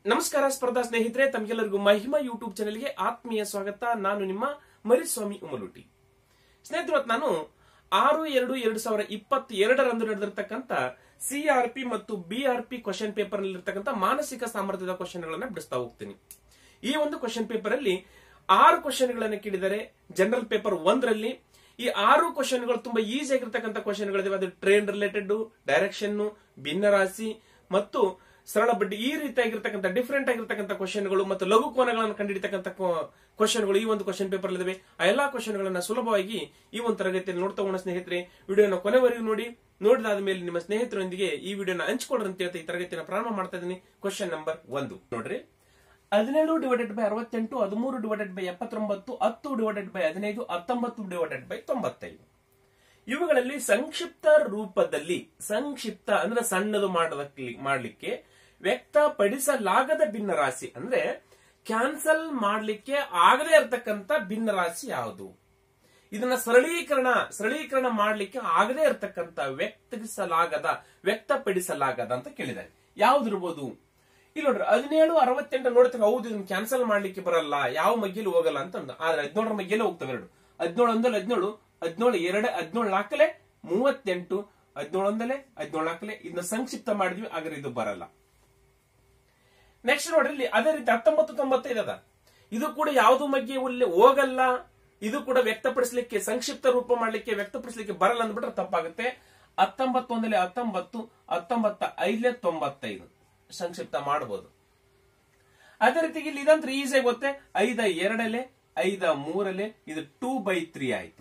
ನಮಸ್ಕಾರ ಸ್ಪರ್ಧಾ ಸ್ನೇಹಿತರೆ ತಮಗೆಲ್ಲರಿಗೂ ಮಹಿಮಾ ಯೂಟ್ಯೂಬ್ ಚಾನೆಲ್ಗೆ ಆತ್ಮೀಯ ಸ್ವಾಗತ ನಾನು ನಿಮ್ಮ ಮರಿಸ್ವಾಮಿ ಉಮಲುಟಿ ಸ್ನೇಹಿತರು ಇವತ್ತು ನಾನು ಆರು ಎರಡು ಎರಡು ಸಾವಿರ ಇಪ್ಪತ್ತೆರಡರಂದು ನಡೆದಿರ್ತಕ್ಕಂಥ ಸಿಆರ್ಪಿ ಮತ್ತು ಬಿಆರ್ಪಿ ಕ್ವಶನ್ ಪೇಪರ್ ನಲ್ಲಿರ್ತಕ್ಕಂಥ ಮಾನಸಿಕ ಸಾಮರ್ಥ್ಯದ ಕ್ವಶನ್ ಗಳನ್ನ ಬಿಡಿಸ್ತಾ ಹೋಗ್ತೀನಿ ಈ ಒಂದು ಕ್ವಶನ್ ಪೇಪರ್ ಅಲ್ಲಿ ಆರು ಕ್ವಶನ್ ಗಳನ್ನ ಕೇಳಿದ್ದಾರೆ ಜನರಲ್ ಪೇಪರ್ ಒಂದರಲ್ಲಿ ಈ ಆರು ಕ್ವಶನ್ಗಳು ತುಂಬಾ ಈಸಿ ಆಗಿರ್ತಕ್ಕಂಥ ಕ್ವಶನ್ಗಳಿದಾವೆ ಅದು ಟ್ರೇನ್ ರಿಲೇಟೆಡ್ ಡೈರೆಕ್ಷನ್ ಭಿನ್ನರಾಶಿ ಮತ್ತು ಸರಳ ಬಡ್ಡಿ ಈ ರೀತಿಯಾಗಿರ್ತಕ್ಕಂಥ ಡಿಫರೆಂಟ್ ಆಗಿರ್ತಕ್ಕಂಥ ಕ್ವಶನ್ಗಳು ಮತ್ತು ಲಘು ಕೋನಗಳನ್ನು ಕಂಡಿಡಿತಕ್ಕಂಥ ಕ್ವಶನ್ಗಳು ಈ ಒಂದು ಕ್ವಶನ್ ಪೇಪರ್ ಇದಾವೆ ಆ ಎಲ್ಲಾ ಕ್ವಶನ್ಗಳನ್ನ ಸುಲಭವಾಗಿ ಈ ಒಂದು ತರಗತಿಯಲ್ಲಿ ನೋಡ್ತಾ ಹೋಗೋಣ ಸ್ನೇಹಿತರೆ ವಿಡಿಯೋನ ಕೊನೆವರೆಗೂ ನೋಡಿ ನೋಡಿದಾದ ಮೇಲೆ ನಿಮ್ಮ ಸ್ನೇಹಿತರೊಂದಿಗೆ ಈ ವಿಡಿಯೋನ ಹಂಚ್ಕೊಡ್ರಿ ಅಂತ ಹೇಳ್ತಾ ಈ ತರಗತಿನ ಪ್ರಾರಂಭ ಮಾಡ್ತಾ ಇದ್ದೀನಿ ಕ್ವಶನ್ ನಂಬರ್ ಒಂದು ನೋಡ್ರಿ ಹದಿನೇಳು ಡಿವೈಡೆಡ್ ಬೈ ಅರವತ್ತೆಂಟು ಹದಿಮೂರು ಡಿವೈಡೆಡ್ ಬೈ ಎಪ್ಪತ್ತೊಂಬತ್ತು ಹತ್ತು ಡಿವೈಡೆಡ್ ಬೈ ಹದಿನೈದು ಹತ್ತೊಂಬತ್ತು ಡಿವೈಡೆಡ್ ಬೈ ತೊಂಬತ್ತೈದು ಇವುಗಳಲ್ಲಿ ಸಂಕ್ಷಿಪ್ತ ರೂಪದಲ್ಲಿ ಸಂಕ್ಷಿಪ್ತ ಅಂದ್ರೆ ಸಣ್ಣದು ಮಾಡೋದಕ್ಕೆ ಮಾಡ್ಲಿಕ್ಕೆ ವ್ಯಕ್ತಪಡಿಸಲಾಗದ ಭಿನ್ನರಾಶಿ ಅಂದ್ರೆ ಕ್ಯಾನ್ಸಲ್ ಮಾಡ್ಲಿಕ್ಕೆ ಆಗದೇ ಇರತಕ್ಕಂತ ಭಿನ್ನರಾಶಿ ಯಾವುದು ಇದನ್ನ ಸರಳೀಕರಣ ಸರಳೀಕರಣ ಮಾಡ್ಲಿಕ್ಕೆ ಆಗದೇ ಇರತಕ್ಕಂತ ವ್ಯಕ್ತಿಸಲಾಗದ ವ್ಯಕ್ತಪಡಿಸಲಾಗದ ಅಂತ ಕೇಳಿದ್ದಾರೆ ಯಾವ್ದಿರ್ಬೋದು ಇಲ್ಲಿ ನೋಡ್ರಿ ಹದಿನೇಳು ಅರವತ್ತೆಂಟು ನೋಡ್ತಾರೆ ಹೌದು ಇದನ್ನ ಕ್ಯಾನ್ಸಲ್ ಮಾಡ್ಲಿಕ್ಕೆ ಬರಲ್ಲ ಯಾವ ಮಗ್ಗಿಲು ಹೋಗಲ್ಲ ಅಂತ ಅಂದ ಆದ್ರೆ ಹದಿನೇಳರ ಮಗ್ಗಿಲೆ ಹೋಗ್ತವೆ ಎರಡು ಹದಿನೇಳು ಒಂದಲ್ಲಿ ಹದಿನೇಳು ಹದಿನೇಳು ಎರಡು ಹದಿನೇಳು ನಾಲ್ಕಲೆ ಮೂವತ್ತೆಂಟು ಹದಿನೇಳು ಒಂದಲೆ ಹದಿನೇಳು ನಾಲ್ಕಲೆ ಇದನ್ನ ಸಂಕ್ಷಿಪ್ತ ಮಾಡಿದ್ವಿ ಆದ್ರೆ ಇದು ಬರಲ್ಲ ನೆಕ್ಸ್ಟ್ ನೋಡ್ರಿ ಇಲ್ಲಿ ಅದೇ ರೀತಿ ಹತ್ತೊಂಬತ್ತು ತೊಂಬತ್ತೈದು ಅದ ಇದು ಕೂಡ ಯಾವುದು ಮಗ್ಗೆ ಉಲ್ಲಿ ಹೋಗಲ್ಲ ಇದು ಕೂಡ ವ್ಯಕ್ತಪಡಿಸಲಿಕ್ಕೆ ಸಂಕ್ಷಿಪ್ತ ರೂಪ ಮಾಡ್ಲಿಕ್ಕೆ ವ್ಯಕ್ತಪಡಿಸಲಿಕ್ಕೆ ಬರಲ್ಲ ಅಂದ್ಬಿಟ್ರೆ ತಪ್ಪಾಗುತ್ತೆ ಹತ್ತೊಂಬತ್ತೊಂದಲೆ ಹತ್ತೊಂಬತ್ತು ಹತ್ತೊಂಬತ್ತ ಐದಲೆ ತೊಂಬತ್ತೈದು ಸಂಕ್ಷಿಪ್ತ ಮಾಡಬಹುದು ಅದೇ ರೀತಿ ಇಲ್ಲಿ ಇದಂದ್ರೆ ಈಸಿ ಗೊತ್ತೆ ಐದ ಎರಡಲೆ ಐದ ಮೂರಲೆ ಇದು ಟೂ ಬೈ ತ್ರೀ ಆಯ್ತು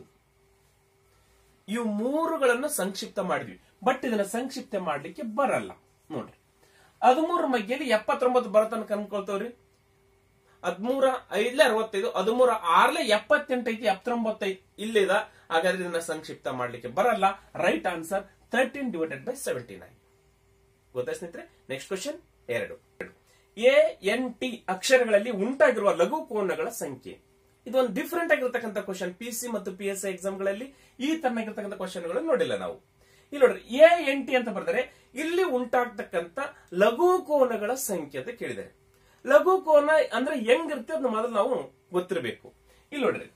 ಇವು ಮೂರುಗಳನ್ನು ಸಂಕ್ಷಿಪ್ತ ಮಾಡಿದ್ವಿ ಬಟ್ ಇದನ್ನ ಸಂಕ್ಷಿಪ್ತ ಮಾಡ್ಲಿಕ್ಕೆ ಬರಲ್ಲ ನೋಡ್ರಿ ಹದಿಮೂರು ಮಗ್ಗಿಯಲ್ಲಿ ಎಪ್ಪತ್ತೊಂಬತ್ತು ಬರತನಕ ಅನ್ಕೊಳ್ತವ್ರಿ ಹದಿಮೂರ ಐದ್ಲೆ ಅರವತ್ತೈದು ಹದಿಮೂರ ಆರ್ಲೆ ಎಪ್ಪತ್ತೆಂಟು ಐತಿ ಎಪ್ಪತ್ತೊಂಬತ್ತೈದು ಇಲ್ಲಿದ ಹಾಗಾದ್ರೆ ಇದನ್ನ ಸಂಕ್ಷಿಪ್ತ ಮಾಡ್ಲಿಕ್ಕೆ ಬರಲ್ಲ right answer thirteen divided by seventy nine ಗೊತ್ತಾ ಸ್ನೇಹಿತರೆ ನೆಕ್ಸ್ಟ್ ಕ್ವಶನ್ ಎರಡು ಎ ಎನ್ ಟಿ ಅಕ್ಷರಗಳಲ್ಲಿ ಉಂಟಾಗಿರುವ ಲಘು ಕೋನಗಳ ಸಂಖ್ಯೆ ಇದು ಒಂದು ಡಿಫರೆಂಟ್ ಆಗಿರ್ತಕ್ಕಂಥ ಕ್ವಶನ್ ಪಿ ಸಿ ಮತ್ತು ಪಿ ಎಸ್ ಐ ಎಕ್ಸಾಮ್ಗಳಲ್ಲಿ ಈ ತರನಾಗಿರ್ತಕ್ಕಂಥ ಕ್ವಶನ್ಗಳನ್ನು ನೋಡಿಲ್ಲ ನಾವು ಇಲ್ಲಿ ನೋಡ್ರಿ ಎ ಎನ್ ಟಿ ಅಂತ ಬರೆದರೆ ಇಲ್ಲಿ ಉಂಟಾಗ್ತಕ್ಕಂಥ ಲಘು ಕೋನಗಳ ಸಂಖ್ಯೆ ಅಂತ ಕೇಳಿದ್ದಾರೆ ಲಘು ಕೋನ ಅಂದ್ರೆ ಹೆಂಗಿರುತ್ತೆ ಅದನ್ನ ಮೊದಲು ನಾವು ಗೊತ್ತಿರಬೇಕು ಇಲ್ಲಿ ನೋಡ್ರಿ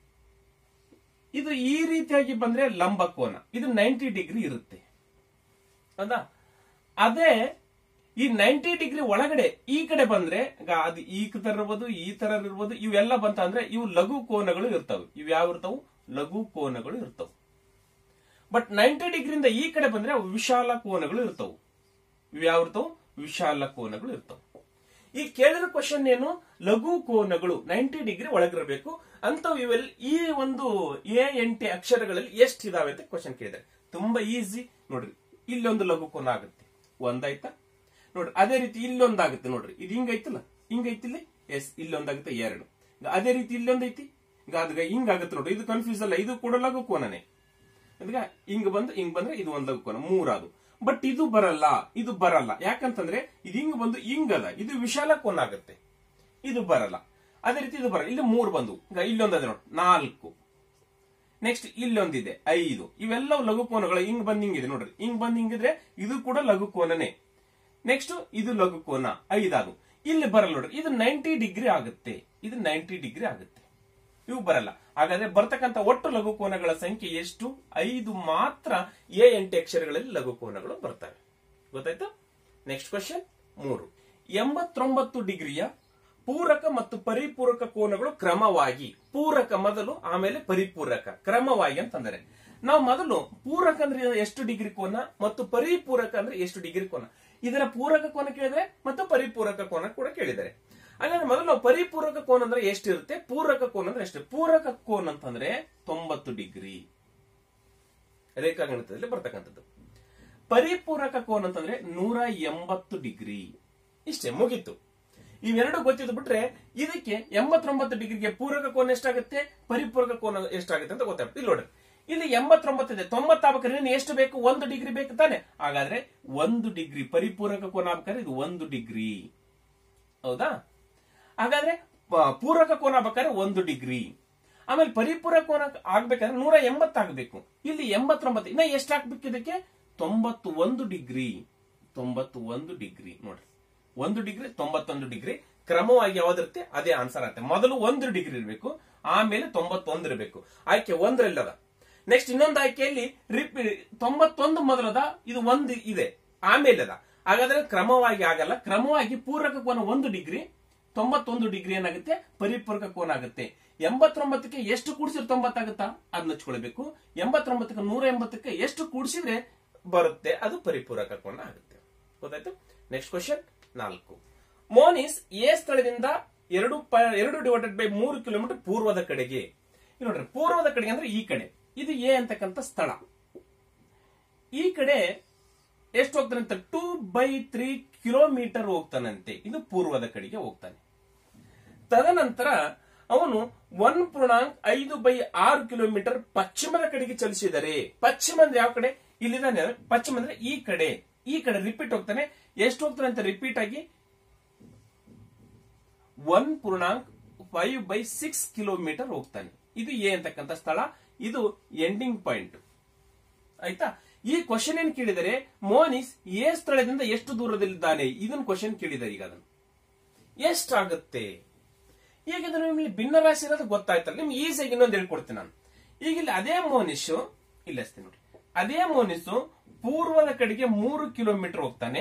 ಇದು ಈ ರೀತಿಯಾಗಿ ಬಂದ್ರೆ ಲಂಬ ಕೋನ ಇದು ನೈಂಟಿ ಡಿಗ್ರಿ ಇರುತ್ತೆ ಹೌದಾ ಅದೇ ಈ ನೈಂಟಿ ಡಿಗ್ರಿ ಒಳಗಡೆ ಈ ಕಡೆ ಬಂದ್ರೆ ಈಗ ಅದು ಈ ತರ ಇರ್ಬೋದು ಈ ತರ ಇರ್ಬೋದು ಇವೆಲ್ಲ ಬಂತ ಅಂದ್ರೆ ಇವು ಲಘು ಕೋನಗಳು ಇರ್ತವೆ ಇವು ಯಾವ ಇರ್ತಾವು ಲಘು ಕೋನಗಳು ಇರ್ತವು ಬಟ್ ನೈಂಟಿ ಡಿಗ್ರಿಯಿಂದ ಈ ಕಡೆ ಬಂದ್ರೆ ಅವು ವಿಶಾಲ ಕೋನಗಳು ಇರ್ತವು ಇವು ಯಾವ ಇರ್ತವು ವಿಶಾಲ ಕೋನಗಳು ಇರ್ತವು ಈ ಕೇಳಿದ ಕ್ವಶನ್ ಏನು ಲಘು ಕೋನಗಳು ನೈಂಟಿ ಡಿಗ್ರಿ ಒಳಗಿರಬೇಕು ಅಂತವು ಇವೆಲ್ಲ ಈ ಒಂದು ಎ ಎನ್ ಟಿ ಅಕ್ಷರಗಳಲ್ಲಿ ಎಷ್ಟು ಇದಾವೆ ಅಂತ ಕ್ವಶನ್ ಕೇಳಿದ್ದಾರೆ ತುಂಬಾ ಈಸಿ ನೋಡ್ರಿ ಇಲ್ಲೊಂದು ಲಘು ಕೋನ ಆಗುತ್ತೆ ಒಂದಾಯ್ತಾ ನೋಡ್ರಿ ಅದೇ ರೀತಿ ಇಲ್ಲೊಂದಾಗುತ್ತೆ ನೋಡ್ರಿ ಇದು ಹಿಂಗೈತಲ್ಲ ಹಿಂಗೈತಿಲ್ಲಿ ಎಸ್ ಇಲ್ಲೊಂದಾಗುತ್ತೆ ಎರಡು ಈಗ ಅದೇ ರೀತಿ ಇಲ್ಲೊಂದೈತಿ ಈಗ ಅದ್ಗ ಹಿಂಗಾಗುತ್ತೆ ನೋಡ್ರಿ ಇದು ಕನ್ಫ್ಯೂಸ್ ಅಲ್ಲ ಇದು ಕೂಡ ಲಘು ಕೋನನೇ ಅದಕ್ಕೆ ಹಿಂಗ್ ಬಂದು ಹಿಂಗ್ ಬಂದ್ರೆ ಇದು ಒಂದು ಲಘು ಕೋನ ಮೂರಾದು ಬಟ್ ಇದು ಬರಲ್ಲ ಇದು ಬರಲ್ಲ ಯಾಕಂತಂದ್ರೆ ಇದು ಹಿಂಗ್ ಬಂದು ಹಿಂಗದ ಇದು ವಿಶಾಲ ಕೋನ ಆಗುತ್ತೆ ಇದು ಬರಲ್ಲ ಅದೇ ರೀತಿ ಇದು ಬರಲ್ಲ ಇಲ್ಲಿ ಮೂರು ಬಂದು ಈಗ ಇಲ್ಲೊಂದದ ನೋಡಿ ನಾಲ್ಕು ನೆಕ್ಸ್ಟ್ ಇಲ್ಲೊಂದಿದೆ ಐದು ಇವೆಲ್ಲವೂ ಲಘು ಕೋನಗಳು ಹಿಂಗ್ ಬಂದ್ ಹಿಂಗಿದೆ ನೋಡ್ರಿ ಹಿಂಗ್ ಬಂದ್ ಹಿಂಗಿದ್ರೆ ಇದು ಕೂಡ ಲಘು ಕೋನನೇ ನೆಕ್ಸ್ಟ್ ಇದು ಲಘು ಕೋನ ಐದಾದು ಇಲ್ಲಿ ಬರಲ್ಲ ನೋಡ್ರಿ ಇದು ನೈಂಟಿ ಡಿಗ್ರಿ ಆಗುತ್ತೆ ಇದು ನೈಂಟಿ ಡಿಗ್ರಿ ಆಗುತ್ತೆ ಇವು ಬರಲ್ಲ ಹಾಗಾದ್ರೆ ಬರ್ತಕ್ಕಂಥ ಒಟ್ಟು ಲಘು ಕೋನಗಳ ಸಂಖ್ಯೆ ಎಷ್ಟು ಐದು ಮಾತ್ರ ಎ ಎಂಟು ಅಕ್ಷರಗಳಲ್ಲಿ ಲಘು ಕೋನಗಳು ಬರ್ತವೆ ಗೊತ್ತಾಯ್ತು ನೆಕ್ಸ್ಟ್ ಕ್ವಶನ್ ಮೂರು ಎಂಬತ್ತೊಂಬತ್ತು ಡಿಗ್ರಿಯ ಪೂರಕ ಮತ್ತು ಪರಿಪೂರಕ ಕೋನಗಳು ಕ್ರಮವಾಗಿ ಪೂರಕ ಮೊದಲು ಆಮೇಲೆ ಪರಿಪೂರಕ ಕ್ರಮವಾಗಿ ಅಂತಂದರೆ ನಾವು ಮೊದಲು ಪೂರಕ ಅಂದ್ರೆ ಎಷ್ಟು ಡಿಗ್ರಿ ಕೋನ ಮತ್ತು ಪರಿಪೂರಕ ಅಂದ್ರೆ ಎಷ್ಟು ಡಿಗ್ರಿ ಕೋನ ಇದರ ಪೂರಕ ಕೋನ ಕೇಳಿದ್ರೆ ಮತ್ತು ಪರಿಪೂರಕ ಕೋನ ಕೂಡ ಕೇಳಿದ್ದಾರೆ ಹಾಗಾದ್ರೆ ಮೊದಲು ನಾವು ಪರಿಪೂರಕ ಕೋನ ಅಂದ್ರೆ ಎಷ್ಟಿರುತ್ತೆ ಪೂರಕ ಕೋನ ಅಂದ್ರೆ ಎಷ್ಟು ಪೂರಕ ಕೋನ ಅಂತಂದ್ರೆ ತೊಂಬತ್ತು ಡಿಗ್ರಿ ರೇಖಾಗಣಿತದಲ್ಲಿ ಬರ್ತಕ್ಕಂಥದ್ದು ಪರಿಪೂರಕ ಕೋನ ಅಂತಂದ್ರೆ ನೂರ ಎಂಬತ್ತು ಡಿಗ್ರಿ ಇಷ್ಟೇ ಮುಗೀತು ಇವೆರಡು ಗೊತ್ತಿದ್ದು ಬಿಟ್ರೆ ಇದಕ್ಕೆ ಎಂಬತ್ತೊಂಬತ್ತು ಡಿಗ್ರಿಗೆ ಪೂರಕ ಕೋನ ಎಷ್ಟಾಗುತ್ತೆ ಪರಿಪೂರಕ ಕೋನ ಎಷ್ಟಾಗುತ್ತೆ ಅಂತ ಗೊತ್ತಾಗುತ್ತೆ ಇಲ್ಲಿ ನೋಡ್ರಿ ಇಲ್ಲಿ ಎಂಬತ್ತೊಂಬತ್ತು ಇದೆ ತೊಂಬತ್ತಾಗಬೇಕಾದ್ರೆ ಎಷ್ಟು ಬೇಕು ಒಂದು ಡಿಗ್ರಿ ಬೇಕು ತಾನೆ ಹಾಗಾದ್ರೆ ಒಂದು ಡಿಗ್ರಿ ಪರಿಪೂರಕ ಕೋನ ಆಗ್ಬೇಕಾದ್ರೆ ಇದು ಒಂದು ಡಿಗ್ರಿ ಹೌದಾ ಹಾಗಾದ್ರೆ ಪೂರಕ ಕೋನ ಆಗ್ಬೇಕಾದ್ರೆ ಒಂದು ಡಿಗ್ರಿ ಆಮೇಲೆ ಪರಿಪೂರಕ ಕೋನ ಆಗ್ಬೇಕಾದ್ರೆ ನೂರ ಎಂಬತ್ತಾಗಬೇಕು ಇಲ್ಲಿ ಎಂಬತ್ತೊಂಬತ್ತು ಇನ್ನ ಎಷ್ಟು ಹಾಕ್ಬೇಕು ಇದಕ್ಕೆ ತೊಂಬತ್ತು ಒಂದು ಡಿಗ್ರಿ ತೊಂಬತ್ತು ಒಂದು ಡಿಗ್ರಿ ನೋಡ್ರಿ ಒಂದು ಡಿಗ್ರಿ ತೊಂಬತ್ತೊಂದು ಡಿಗ್ರಿ ಕ್ರಮವಾಗಿ ಯಾವ್ದಿರುತ್ತೆ ಅದೇ ಆನ್ಸರ್ ಆಗುತ್ತೆ ಮೊದಲು ಒಂದು ಡಿಗ್ರಿ ಇರಬೇಕು ಆಮೇಲೆ ತೊಂಬತ್ತೊಂದು ಇರಬೇಕು ಆಯ್ಕೆ ಒಂದರಲ್ಲದ ನೆಕ್ಸ್ಟ್ ಇನ್ನೊಂದು ಆಯ್ಕೆಯಲ್ಲಿ ರಿಪಿ ತೊಂಬತ್ತೊಂದು ಮೊದಲದ ಇದು ಒಂದು ಇದೆ ಆಮೇಲೆ ಅದ ಹಾಗಾದ್ರೆ ಕ್ರಮವಾಗಿ ಆಗಲ್ಲ ಕ್ರಮವಾಗಿ ಪೂರಕ ಕೋನ ಒಂದು ಡಿಗ್ರಿ ತೊಂಬತ್ತೊಂದು ಡಿಗ್ರಿ ಏನಾಗುತ್ತೆ ಪರಿಪೂರಕ ಕೋನ ಆಗುತ್ತೆ ಎಂಬತ್ತೊಂಬತ್ತಕ್ಕೆ ಎಷ್ಟು ಕೂಡಿಸಿದ್ರೆ ತೊಂಬತ್ತಾಗುತ್ತಾ ಅದನ್ನ ಹಚ್ಕೊಳ್ಬೇಕು ಎಂಬತ್ತೊಂಬತ್ತಕ್ಕೆ ನೂರ ಎಂಬತ್ತಕ್ಕೆ ಎಷ್ಟು ಕೂಡಿಸಿದ್ರೆ ಬರುತ್ತೆ ಅದು ಪರಿಪೂರಕ ಕೋನ ಆಗುತ್ತೆ ಗೊತ್ತಾಯ್ತು ನೆಕ್ಸ್ಟ್ ಕ್ವಶನ್ ನಾಲ್ಕು ಮೋನಿಸ್ ಎ ಸ್ಥಳದಿಂದ ಎರಡು ಪ- ಎರಡು ಡಿವೈಡೆಡ್ ಬೈ ಮೂರು ಕಿಲೋಮೀಟರ್ ಪೂರ್ವದ ಕಡೆಗೆ ಇಲ್ಲಿ ನೋಡ್ರಿ ಪೂರ್ವದ ಕಡೆಗೆ ಅಂದ್ರೆ ಈ ಕಡೆ ಇದು ಎ ಅಂತಕ್ಕಂಥ ಸ್ಥಳ ಈ ಕಡೆ ಎಷ್ಟು ಹೋಗ್ತಾನಂತೆ ಟೂ ಬೈ ತ್ರೀ ಕಿಲೋಮೀಟರ್ ಹೋಗ್ತಾನಂತೆ ಇದು ಪೂರ್ವದ ಕಡೆಗೆ ಹೋಗ್ತಾನೆ ತದನಂತರ ಅವನು ಒನ್ ಪೂರ್ಣಾಂಕ್ ಐದು ಬೈ ಆರು ಕಿಲೋಮೀಟರ್ ಪಶ್ಚಿಮದ ಕಡೆಗೆ ಚಲಿಸಿದರೆ ಪಶ್ಚಿಮ ಅಂದ್ರೆ ಯಾವ ಕಡೆ ಇಲ್ಲಿದಾನೆ ಪಶ್ಚಿಮ ಅಂದ್ರೆ ಈ ಕಡೆ ಈ ಕಡೆ ರಿಪೀಟ್ ಹೋಗ್ತಾನೆ ಎಷ್ಟು ಹೋಗ್ತಾನೆ ಅಂತ ರಿಪೀಟ್ ಆಗಿ ಒನ್ ಪೂರ್ಣಾಂಕ್ ಫೈವ್ ಬೈ ಸಿಕ್ಸ್ ಕಿಲೋಮೀಟರ್ ಹೋಗ್ತಾನೆ ಇದು ಎ ಅಂತಕ್ಕಂಥ ಸ್ಥಳ ಇದು ಎಂಡಿಂಗ್ ಪಾಯಿಂಟ್ ಆಯ್ತಾ ಈ ಕ್ವಶನ್ ಏನ್ ಕೇಳಿದರೆ ಮೋನಿಸ್ ಎ ಸ್ಥಳದಿಂದ ಎಷ್ಟು ದೂರದಲ್ಲಿದ್ದಾನೆ ಇದನ್ನ ಕ್ವಶನ್ ಕೇಳಿದ್ದಾರೆ ಈಗ ಅದನ್ನು ಎಷ್ಟಾಗುತ್ತೆ ಈಗ ಇದು ನಿಮ್ಗೆ ಭಿನ್ನ ರಾಶಿ ಇರೋದು ಗೊತ್ತಾಯ್ತಲ್ಲ ನಿಮ್ಗೆ ಈಸಿಯಾಗಿ ಇನ್ನೊಂದು ಹೇಳ್ಕೊಡ್ತೀನಿ ನಾನು ಈಗ ಇಲ್ಲಿ ಅದೇ ಮೋನಿಶು ಇಲ್ಲ ಹಚ್ತೀನಿ ನೋಡಿ ಅದೇ ಮೋನಿಸು ಪೂರ್ವದ ಕಡೆಗೆ ಮೂರು ಕಿಲೋಮೀಟರ್ ಹೋಗ್ತಾನೆ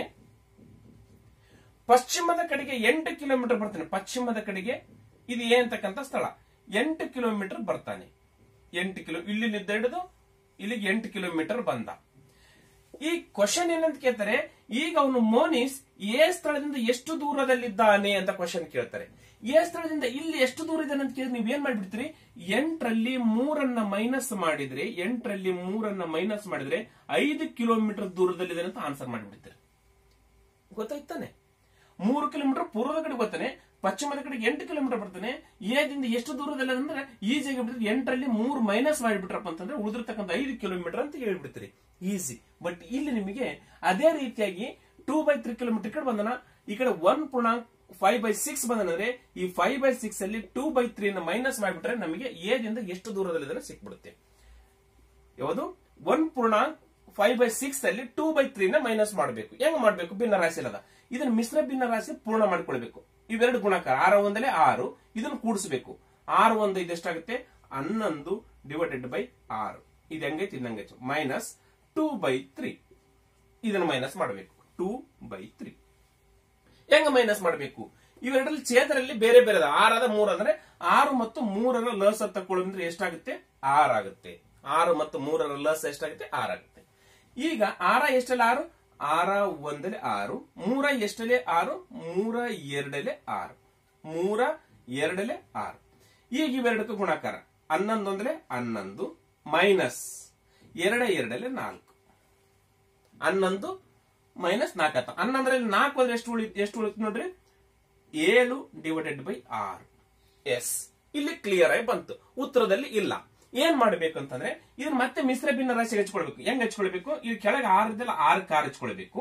ಪಶ್ಚಿಮದ ಕಡೆಗೆ ಎಂಟು ಕಿಲೋಮೀಟರ್ ಬರ್ತಾನೆ ಪಶ್ಚಿಮದ ಕಡೆಗೆ ಇದು ಏ ಅಂತಕ್ಕಂಥ ಸ್ಥಳ ಎಂಟು ಕಿಲೋಮೀಟರ್ ಬರ್ತಾನೆ ಎಂಟು ಕಿಲೋ ಇಲ್ಲಿಂದ ಹಿಡಿದು ಇಲ್ಲಿಗೆ ಎಂಟು ಕಿಲೋಮೀಟರ್ ಬಂದ ಈ ಕ್ವಶನ್ ಏನಂತ ಕೇಳ್ತಾರೆ ಈಗ ಅವನು ಮೋನಿಸ್ ಎ ಸ್ಥಳದಿಂದ ಎಷ್ಟು ದೂರದಲ್ಲಿದ್ದಾನೆ ಅಂತ ಕ್ವಶನ್ ಕೇಳ್ತಾರೆ ಎ ಸ್ಥಳದಿಂದ ಇಲ್ಲಿ ಎಷ್ಟು ದೂರ ಇದೆ ಅಂತ ಕೇಳಿದ್ರೆ ನೀವ್ ಏನ್ ಮಾಡ್ಬಿಡ್ತೀರಿ ಎಂಟರಲ್ಲಿ ಮೂರನ್ನ ಮೈನಸ್ ಮಾಡಿದ್ರೆ ಎಂಟರಲ್ಲಿ ಮೂರನ್ನ ಮೈನಸ್ ಮಾಡಿದ್ರೆ ಐದು ಕಿಲೋಮೀಟರ್ ದೂರದಲ್ಲಿದೆ ಅಂತ ಆನ್ಸರ್ ಮಾಡಿಬಿಡ್ತೀರಿ ಗೊತ್ತಾಯ್ತಾನೆ ಮೂರು ಕಿಲೋಮೀಟರ್ ಪೂರ್ವದ ಕಡೆ ಬರ್ತಾನೆ ಪಶ್ಚಿಮದ ಕಡೆಗೆ ಎಂಟು ಕಿಲೋಮೀಟರ್ ಬರ್ತಾನೆ ಏದಿಂದ ಎಷ್ಟು ದೂರದಲ್ಲಿ ಅಂದ್ರೆ ಈಸಿಯಾಗಿ ಬಿಡ್ತಾರೆ ಎಂಟರಲ್ಲಿ ಮೂರು ಮೈನಸ್ ಮಾಡಿಬಿಟ್ರಪ್ಪ ಅಂತಂದ್ರೆ ಉಳಿದಿರ್ತಕ್ಕಂಥ ಐದು ಕಿಲೋಮೀಟರ್ ಅಂತ ಹೇಳ್ಬಿಡ್ತೀರಿ ಈಸಿ ಬಟ್ ಇಲ್ಲಿ ನಿಮಗೆ ಅದೇ ರೀತಿಯಾಗಿ ಟೂ ಬೈ ತ್ರೀ ಕಿಲೋಮೀಟರ್ ಕಡೆ ಬಂದನ ಈ ಕಡೆ ಒನ್ ಪೂರ್ಣಾಂಕ್ ಫೈವ್ ಬೈ ಸಿಕ್ಸ್ ಬಂದನಂದ್ರೆ ಈ ಫೈವ್ ಬೈ ಸಿಕ್ಸ್ ಅಲ್ಲಿ ಟೂ ಬೈ ತ್ರೀ ಮೈನಸ್ ಮಾಡಿಬಿಟ್ರೆ ನಮಗೆ ಏದಿಂದ ಎಷ್ಟು ದೂರದಲ್ಲಿ ಸಿಕ್ಬಿಡುತ್ತೆ ಯಾವುದು ಒನ್ ಪೂರ್ಣಾಂಕ್ ಫೈವ್ ಬೈ ಸಿಕ್ಸ್ ಅಲ್ಲಿ ಟೂ ಬೈ ತ್ರೀ ನ ಮೈನಸ್ ಮಾಡಬೇಕು ಹೆಂಗ್ ಮಾಡಬೇಕು ಭಿನ್ನ ರಾಶಿ ಅಲ್ಲದ ಇದನ್ನ ಮಿಶ್ರ ಭಿನ್ನ ರಾಶಿ ಪೂರ್ಣ ಮಾಡ್ಕೊಳ್ಬೇಕು ಇವೆರಡು ಗುಣಾಕಾರ ಆರ ಒಂದಲೇ ಆರು ಇದನ್ನು ಕೂಡಿಸಬೇಕು ಆರು ಒಂದು ಇದು ಎಷ್ಟಾಗುತ್ತೆ ಹನ್ನೊಂದು ಡಿವೈಡೆಡ್ ಬೈ ಆರು ಇದು ಹೆಂಗೈತಿ ಇದು ಹೆಂಗೈತಿ ಮೈನಸ್ ಟೂ ಬೈ ತ್ರೀ ಇದನ್ನು ಮೈನಸ್ ಮಾಡಬೇಕು ಟೂ ಬೈ ತ್ರೀ ಹೆಂಗ ಮೈನಸ್ ಮಾಡಬೇಕು ಇವೆರಡರಲ್ಲಿ ಛೇದರಲ್ಲಿ ಬೇರೆ ಬೇರೆ ಅದ ಆರಾದ ಮೂರ್ ಅಂದ್ರೆ ಆರು ಮತ್ತು ಮೂರರ ಲಸ ತಕೊಳ್ಳೋದ್ರೆ ಎಷ್ಟಾಗುತ್ತೆ ಆರಾಗುತ್ತೆ ಆರು ಮತ್ತು ಮೂರರ ಲಸ ಎಷ್ಟಾಗುತ್ತೆ ಆರಾಗುತ್ತೆ ಈಗ ಆರ ಎಷ್ಟಲ್ಲಿ ಆರು ಆರ ಒಂದಲ್ಲಿ ಆರು ಮೂರ ಎಷ್ಟಲೆ ಆರು ಮೂರ ಎರಡಲೆ ಆರು ಮೂರ ಎರಡಲೆ ಆರು ಈಗ ಇವೆರಡಕ್ಕೂ ಗುಣಾಕಾರ ಹನ್ನೊಂದು ಅಂದ್ರೆ ಹನ್ನೊಂದು ಮೈನಸ್ ಎರಡ ಎರಡಲೆ ನಾಲ್ಕು ಹನ್ನೊಂದು ಮೈನಸ್ ನಾಲ್ಕು ಆತ ಹನ್ನೊಂದರಲ್ಲಿ ನಾಲ್ಕು ಅಂದ್ರೆ ಎಷ್ಟು ಉಳಿ ಎಷ್ಟು ಉಳಿತು ನೋಡ್ರಿ ಏಳು ಡಿವೈಡೆಡ್ ಬೈ ಆರು ಎಸ್ ಇಲ್ಲಿ ಕ್ಲಿಯರ್ ಆಗಿ ಬಂತು ಉತ್ತರದಲ್ಲಿ ಇಲ್ಲ ಏನ್ ಮಾಡ್ಬೇಕು ಅಂತಂದ್ರೆ ಇದನ್ನ ಮತ್ತೆ ಮಿಶ್ರ ಭಿನ್ನ ರಾಶಿಗೆ ಹಚ್ಕೊಳ್ಬೇಕು ಹೆಂಗ್ ಹಚ್ಕೊಳ್ಬೇಕು ಇದು ಕೆಳಗೆ ಆರು ಇದೆಲ್ಲ ಆರು ಕಾರ್ ಹಚ್ಕೊಳ್ಬೇಕು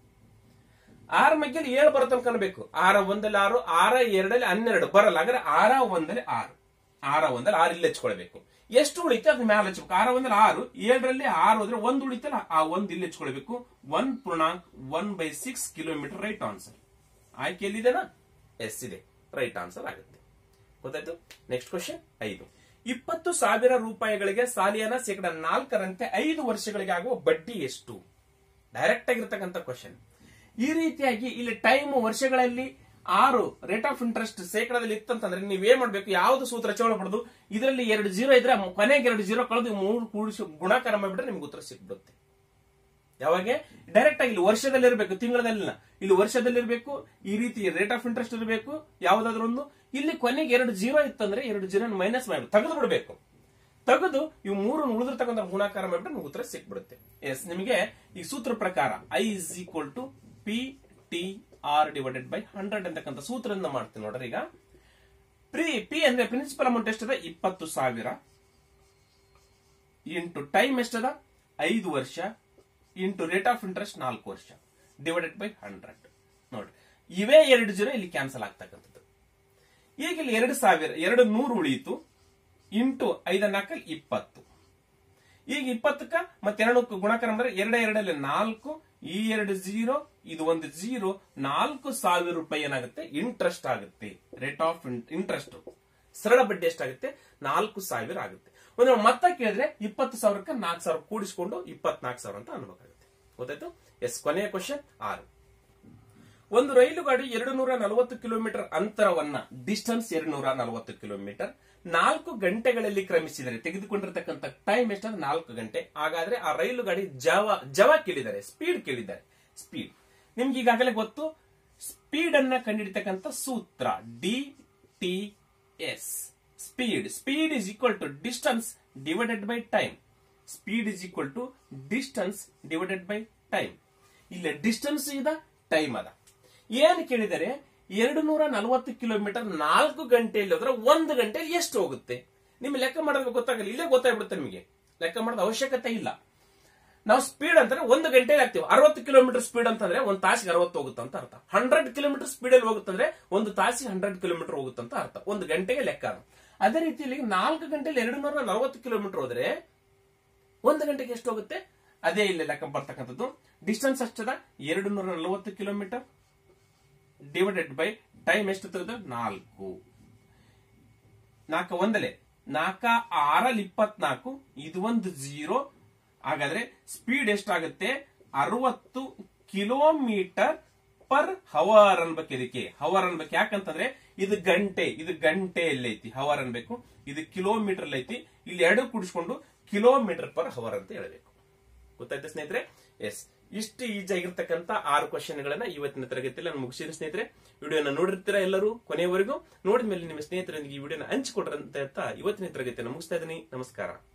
ಆರ ಮಧ್ಯೆ ಏಳು ಬರುತ್ತೆ ಅನ್ಕೊಳ್ಬೇಕು ಆರ ಒಂದಲ್ಲಿ ಆರು ಆರ ಎರಡಲ್ಲಿ ಹನ್ನೆರಡು ಬರಲ್ಲ ಹಾಗಾದ್ರೆ ಆರ ಒಂದಲ್ಲಿ ಆರು ಆರ ಒಂದಲ್ಲಿ ಆರು ಇಲ್ಲಿ ಹಚ್ಕೊಳ್ಬೇಕು ಎಷ್ಟು ಉಳಿತೆ ಅದ್ರ ಮೇಲೆ ಹಚ್ಬೇಕು ಆರ ಒಂದಲ್ಲಿ ಆರು ಏಳರಲ್ಲಿ ಆರು ಹೋದ್ರೆ ಒಂದು ಉಳಿತಲ್ಲ ಆ ಒಂದ್ ಇಲ್ಲಿ ಹಚ್ಕೊಳ್ಬೇಕು ಒನ್ ಪೂರ್ಣಾಂಕ್ one by six kilometre right answer ಆಯ್ಕೆ ಎಲ್ಲಿದೆನಾ ಎಸ್ ಇದೆ ರೈಟ್ ಆನ್ಸರ್ ಆಗುತ್ತೆ ಗೊತ್ತಾಯ್ತು ನೆಕ್ಸ್ಟ್ ಕ್ವಶನ್ ಐದು ಇಪ್ಪತ್ತು ಸಾವಿರ ರೂಪಾಯಿಗಳಿಗೆ ಸಾಲಿಯಾನ ಶೇಕಡ ನಾಲ್ಕರಂತೆ ಐದು ವರ್ಷಗಳಿಗೆ ಆಗುವ ಬಡ್ಡಿ ಎಷ್ಟು ಡೈರೆಕ್ಟ್ ಆಗಿರ್ತಕ್ಕಂಥ ಕ್ವಶನ್ ಈ ರೀತಿಯಾಗಿ ಇಲ್ಲಿ ಟೈಮ್ ವರ್ಷಗಳಲ್ಲಿ ಆರು ರೇಟ್ ಆಫ್ ಇಂಟ್ರೆಸ್ಟ್ ಶೇಕಡದಲ್ಲಿ ಇತ್ತಂತಂದ್ರೆ ನೀವ್ ಏನ್ ಮಾಡ್ಬೇಕು ಯಾವ್ದು ಸೂತ್ರ ಚೋಳಪಡದು ಇದರಲ್ಲಿ ಎರಡು ಜೀರೋ ಇದ್ರೆ ಕೊನೆಗೆ ಎರಡು ಜೀರೋ ಕಳೆದು ಮೂರು ಕೂಡಿಸಿ ಗುಣಾಕಾರ ಮಾಡಿಬಿಟ್ರೆ ನಿಮ್ಗೆ ಉತ್ತರ ಸಿಕ್ಬಿಡುತ್ತೆ ಯಾವಾಗ ಡೈರೆಕ್ಟ್ ಆಗಿ ಇಲ್ಲಿ ವರ್ಷದಲ್ಲಿ ಇರಬೇಕು ತಿಂಗಳದಲ್ಲಿನ ಇಲ್ಲಿ ವರ್ಷದಲ್ಲಿ ಇರಬೇಕು ಈ ರೀತಿ ರೇಟ್ ಆಫ್ ಇಂಟ್ರೆಸ್ಟ್ ಇರಬೇಕು ಯಾವ್ದಾದ್ರು ಒಂದು ಇಲ್ಲಿ ಕೊನೆಗೆ ಎರಡು ಜೀರೋ ಇತ್ತಂದ್ರೆ ಎರಡು ಜೀರೋ ಮೈನಸ್ ಮಾಡಿ ತೆಗೆದು ಬಿಡಬೇಕು ತೆಗೆದು ಇವು ಮೂರು ಉಳಿದಿರ್ತಕ್ಕಂಥ ಗುಣಾಕಾರ ಮಾಡಿಬಿಟ್ರೆ ನಿಮ್ಗೆ ಉತ್ತರ ಸಿಕ್ಬಿಡುತ್ತೆ ಎಸ್ ನಿಮಗೆ ಈ ಸೂತ್ರ ಪ್ರಕಾರ I is equal to P T R divided by hundred ಅಂತಕ್ಕಂಥ ಸೂತ್ರದಿಂದ ಮಾಡ್ತೀನಿ ನೋಡ್ರಿ ಈಗ ಪ್ರಿ ಪಿ ಅಂದ್ರೆ ಪ್ರಿನ್ಸಿಪಲ್ ಅಮೌಂಟ್ ಎಷ್ಟದ ಇಪ್ಪತ್ತು ಸಾವಿರ ಇಂಟು ಟೈಮ್ ಎಷ್ಟದ ಐದು ವರ್ಷ ಇಂಟು ರೇಟ್ ಆಫ್ ಇಂಟ್ರೆಸ್ಟ್ ನಾಲ್ಕು ವರ್ಷ ಡಿವೈಡೆಡ್ ಬೈ ಹಂಡ್ರೆಡ್ ನೋಡ್ರಿ ಇವೇ ಎರಡು ಜೀರೋ ಇಲ್ಲಿ ಕ್ಯಾನ್ಸಲ್ ಆಗ್ತಕ್ಕಂಥದ್ದು ಈಗ ಇಲ್ಲಿ ಎರಡು ಸಾವಿರ ಎರಡು ನೂರು ಉಳಿಯಿತು ಇಂಟು ಐದ ನಾಲ್ಕಲ್ಲಿ ಇಪ್ಪತ್ತು ಈಗ ಇಪ್ಪತ್ತಕ್ಕ ಮತ್ತೆ ಎರಡು ಗುಣಾಕಾರ ಅಂದ್ರೆ ಎರಡ ಎರಡಲ್ಲಿ ನಾಲ್ಕು ಈ ಎರಡು ಜೀರೋ ಇದು ಒಂದು ಜೀರೋ ನಾಲ್ಕು ಸಾವಿರ ರೂಪಾಯಿ ಏನಾಗುತ್ತೆ ಇಂಟ್ರೆಸ್ಟ್ ಆಗುತ್ತೆ ರೇಟ್ ಆಫ್ ಇಂಟ್ರೆಸ್ಟ್ ಸರಳ ಬಡ್ಡಿ ಎಷ್ಟಾಗುತ್ತೆ ನಾಲ್ಕು ಸಾವಿರ ಆಗುತ್ತೆ ಒಂದು ಮತ್ತೆ ಕೇಳಿದ್ರೆ ಇಪ್ಪತ್ತು ಸಾವಿರಕ್ಕೆ ನಾಲ್ಕು ಸಾವಿರ ಕೂಡಿಸ್ಕೊಂಡು ಇಪ್ಪತ್ನಾಲ್ಕು ಸಾವಿರ ಅಂತ ಅನ್ಬೇಕಾಗುತ್ತೆ ಗೊತ್ತಾಯ್ತು ಎಸ್ ಕೊನೆಯ ಕ್ವಶನ್ ಆರು ಒಂದು ರೈಲು ಗಾಡಿ ಎರಡು ನೂರ ನಲವತ್ತು ಕಿಲೋಮೀಟರ್ ಅಂತರವನ್ನ ಡಿಸ್ಟೆನ್ಸ್ ಎರಡು ನೂರ ನಲವತ್ತು ಕಿಲೋಮೀಟರ್ ನಾಲ್ಕು ಗಂಟೆಗಳಲ್ಲಿ ಕ್ರಮಿಸಿದರೆ ತೆಗೆದುಕೊಂಡಿರತಕ್ಕಂಥ ಟೈಮ್ ಎಷ್ಟಂದ್ರೆ ನಾಲ್ಕು ಗಂಟೆ ಹಾಗಾದ್ರೆ ಆ ರೈಲು ಗಾಡಿ ಜವ ಜವ ಕೇಳಿದ್ದಾರೆ ಸ್ಪೀಡ್ ಕೇಳಿದ್ದಾರೆ ಸ್ಪೀಡ್ ನಿಮ್ಗೆ ಈಗಾಗಲೇ ಗೊತ್ತು ಸ್ಪೀಡ್ ಅನ್ನ ಕಂಡುಹಿಡಿತಕ್ಕಂಥ ಸೂತ್ರ D T S speed speed is equal to distance divided by time speed is equal to distance divided by time ಇಲ್ಲಿ ಡಿಸ್ಟನ್ಸ್ ಇದ ಟೈಮ್ ಅದ ಏನ್ ಕೇಳಿದರೆ ಎರಡು ನೂರ ನಲವತ್ತು ಕಿಲೋಮೀಟರ್ ನಾಲ್ಕು ಗಂಟೆಯಲ್ಲಿ ಹೋದ್ರೆ ಒಂದು ಗಂಟೆಯಲ್ಲಿ ಎಷ್ಟು ಹೋಗುತ್ತೆ ನಿಮ್ಗೆ ಲೆಕ್ಕ ಮಾಡೋದು ಗೊತ್ತಾಗಲ್ಲ ಇಲ್ಲೇ ಗೊತ್ತಾಗ್ಬಿಡುತ್ತೆ ನಿಮಗೆ ಲೆಕ್ಕ ಮಾಡೋದು ಅವಶ್ಯಕತೆ ಇಲ್ಲ ನಾವು ಸ್ಪೀಡ್ ಅಂತಂದ್ರೆ ಒಂದು ಗಂಟೆಗೆ ಆಗ್ತೀವಿ ಅರವತ್ತು ಕಿಲೋಮೀಟರ್ ಸ್ಪೀಡ್ ಅಂತಂದ್ರೆ ಒಂದು ತಾಸಿಗೆ ಅರವತ್ತು ಹೋಗುತ್ತೆ ಅಂತ ಅರ್ಥ ಹಂಡ್ರೆಡ್ ಕಿಲೋಮೀಟರ್ ಸ್ಪೀಡ್ ಅಲ್ಲಿ ಹೋಗುತ್ತಂದ್ರೆ ಒಂದು ತಾಸಿಗೆ ಹಂಡ್ರೆಡ್ ಕಿಲೋಮೀಟರ್ ಹೋಗುತ್ತೆ ಅಂತ ಅರ್ಥ ಒಂದು ಗಂಟೆಗೆ ಲೆಕ್ಕ ಅದು. ಅದೇ ರೀತಿಯಲ್ಲಿ ನಾಲ್ಕು ಗಂಟೆಯಲ್ಲಿ ಎರಡು ನೂರ ನಲವತ್ತು ಕಿಲೋಮೀಟರ್ ಹೋದ್ರೆ ಒಂದು ಗಂಟೆಗೆ ಎಷ್ಟು ಹೋಗುತ್ತೆ ಅದೇ ಇಲ್ಲಿ ಲೆಕ್ಕ ಬರ್ತಕ್ಕಂಥದ್ದು ಡಿಸ್ಟೆನ್ಸ್ ಅಷ್ಟದ ಎರಡು ನೂರ ನಲವತ್ತು ಕಿಲೋಮೀಟರ್ ಡಿವೈಡೆಡ್ ಬೈ ಟೈಮ್ ಎಷ್ಟು ತೆಗೆದು ನಾಲ್ಕು ನಾಲ್ಕ ಒಂದಲೆ ನಾಲ್ಕ ಆರಲ್ಲಿ ಇಪ್ಪತ್ನಾಲ್ಕು ಇದು ಒಂದು ಜೀರೋ ಹಾಗಾದ್ರೆ ಸ್ಪೀಡ್ ಎಷ್ಟಾಗುತ್ತೆ ಅರವತ್ತು ಕಿಲೋಮೀಟರ್ ಪರ್ ಹವರ್ ಅನ್ಬೇಕು ಇದಕ್ಕೆ ಹವರ್ ಅನ್ಬೇಕು ಯಾಕಂತಂದ್ರೆ ಇದು ಗಂಟೆ ಇದು ಗಂಟೆಯಲ್ಲಿ ಐತಿ ಹವರ್ ಅನ್ಬೇಕು ಇದು ಕಿಲೋಮೀಟರ್ ಐತಿ ಇಲ್ಲಿ ಎರಡು ಕೂಡಿಸ್ಕೊಂಡು ಕಿಲೋಮೀಟರ್ ಪರ್ ಹವರ್ ಅಂತ ಹೇಳಬೇಕು ಗೊತ್ತಾಯ್ತಾ ಸ್ನೇಹಿತರೆ ಎಸ್ ಇಷ್ಟು ಈಜಿ ಆಗಿರ್ತಕ್ಕಂಥ ಆರು ಕ್ವಶನ್ ಗಳನ್ನ ಇವತ್ತಿನ ತರಗತಿಯಲ್ಲಿ ನಾನು ಮುಗಿಸಿದ ಸ್ನೇಹಿತರೆ ವಿಡಿಯೋನ ನೋಡಿರ್ತೀರಾ ಎಲ್ಲರೂ ಕೊನೆಯವರೆಗೂ ನೋಡಿದ ಮೇಲೆ ನಿಮ್ಮ ಸ್ನೇಹಿತರೊಂದಿಗೆ ಈ ವಿಡಿಯೋನ ಹಂಚಿಕೊಡ್ರಂತ ಇವತ್ತಿನ ತರಗತಿಯನ್ನು ಮುಗಿಸ್ತಾ ಇದ್ದೀನಿ ನಮಸ್ಕಾರ